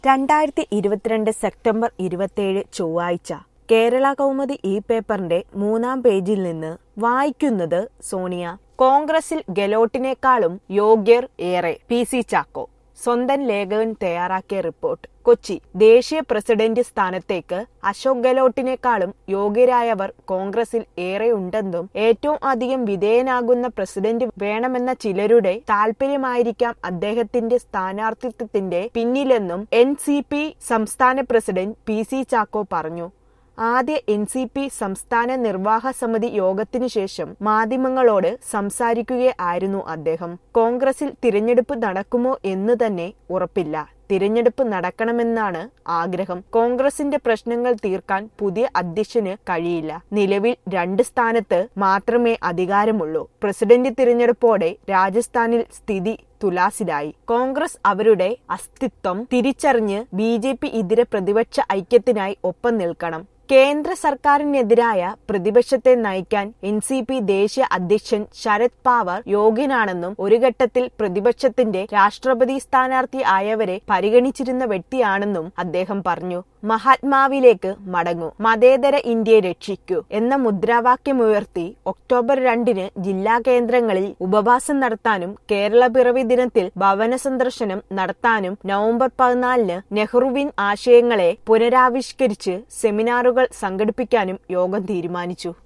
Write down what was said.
രണ്ടായിരത്തി ഇരുപത്തിരണ്ട് സെപ്റ്റംബർ ഇരുപത്തിയേഴ് ചൊവ്വാഴ്ച കേരള കൗമുദി ഈ പേപ്പറിന്റെ മൂന്നാം പേജിൽ നിന്ന് വായിക്കുന്നത് സോണിയ കോൺഗ്രസിൽ ഗെലോട്ടിനേക്കാളും യോഗ്യർ ഏറെ പി സി ചാക്കോ സ്വന്തം ലേഖകൻ തയ്യാറാക്കിയ റിപ്പോർട്ട് കൊച്ചി ദേശീയ പ്രസിഡന്റ് സ്ഥാനത്തേക്ക് അശോക് ഗെലോട്ടിനേക്കാളും യോഗ്യരായവർ കോൺഗ്രസിൽ ഏറെയുണ്ടെന്നും ഏറ്റവും അധികം വിധേയനാകുന്ന പ്രസിഡന്റ് വേണമെന്ന ചിലരുടെ താൽപര്യമായിരിക്കാം അദ്ദേഹത്തിന്റെ സ്ഥാനാർത്ഥിത്വത്തിന്റെ പിന്നിലെന്നും എൻ സംസ്ഥാന പ്രസിഡന്റ് പി സി ചാക്കോ പറഞ്ഞു ആദ്യ എൻ സി പി സംസ്ഥാന നിർവാഹക സമിതി യോഗത്തിനു ശേഷം മാധ്യമങ്ങളോട് സംസാരിക്കുകയായിരുന്നു അദ്ദേഹം കോൺഗ്രസിൽ തിരഞ്ഞെടുപ്പ് നടക്കുമോ എന്ന് തന്നെ ഉറപ്പില്ല തിരഞ്ഞെടുപ്പ് നടക്കണമെന്നാണ് ആഗ്രഹം കോൺഗ്രസിന്റെ പ്രശ്നങ്ങൾ തീർക്കാൻ പുതിയ അധ്യക്ഷന് കഴിയില്ല നിലവിൽ രണ്ട് സ്ഥാനത്ത് മാത്രമേ അധികാരമുള്ളൂ പ്രസിഡന്റ് തിരഞ്ഞെടുപ്പോടെ രാജസ്ഥാനിൽ സ്ഥിതി തുലാസിലായി കോൺഗ്രസ് അവരുടെ അസ്തിത്വം തിരിച്ചറിഞ്ഞ് ബി ജെ പി ഇതര പ്രതിപക്ഷ ഐക്യത്തിനായി ഒപ്പം നിൽക്കണം കേന്ദ്ര സർക്കാരിനെതിരായ പ്രതിപക്ഷത്തെ നയിക്കാൻ എൻ സി പി ദേശീയ അധ്യക്ഷൻ ശരത് പവാർ യോഗ്യനാണെന്നും ഒരു ഘട്ടത്തിൽ പ്രതിപക്ഷത്തിന്റെ രാഷ്ട്രപതി സ്ഥാനാർത്ഥി ആയവരെ പരിഗണിച്ചിരുന്ന വ്യക്തിയാണെന്നും അദ്ദേഹം പറഞ്ഞു മഹാത്മാവിലേക്ക് മടങ്ങൂ മതേതര ഇന്ത്യയെ രക്ഷിക്കൂ എന്ന മുദ്രാവാക്യമുയർത്തി ഒക്ടോബർ രണ്ടിന് ജില്ലാ കേന്ദ്രങ്ങളിൽ ഉപവാസം നടത്താനും കേരള പിറവി ദിനത്തിൽ ഭവന സന്ദർശനം നടത്താനും നവംബർ പതിനാലിന് നെഹ്റുവിൻ ആശയങ്ങളെ പുനരാവിഷ്കരിച്ച് സെമിനാറുകൾ സംഘടിപ്പിക്കാനും യോഗം തീരുമാനിച്ചു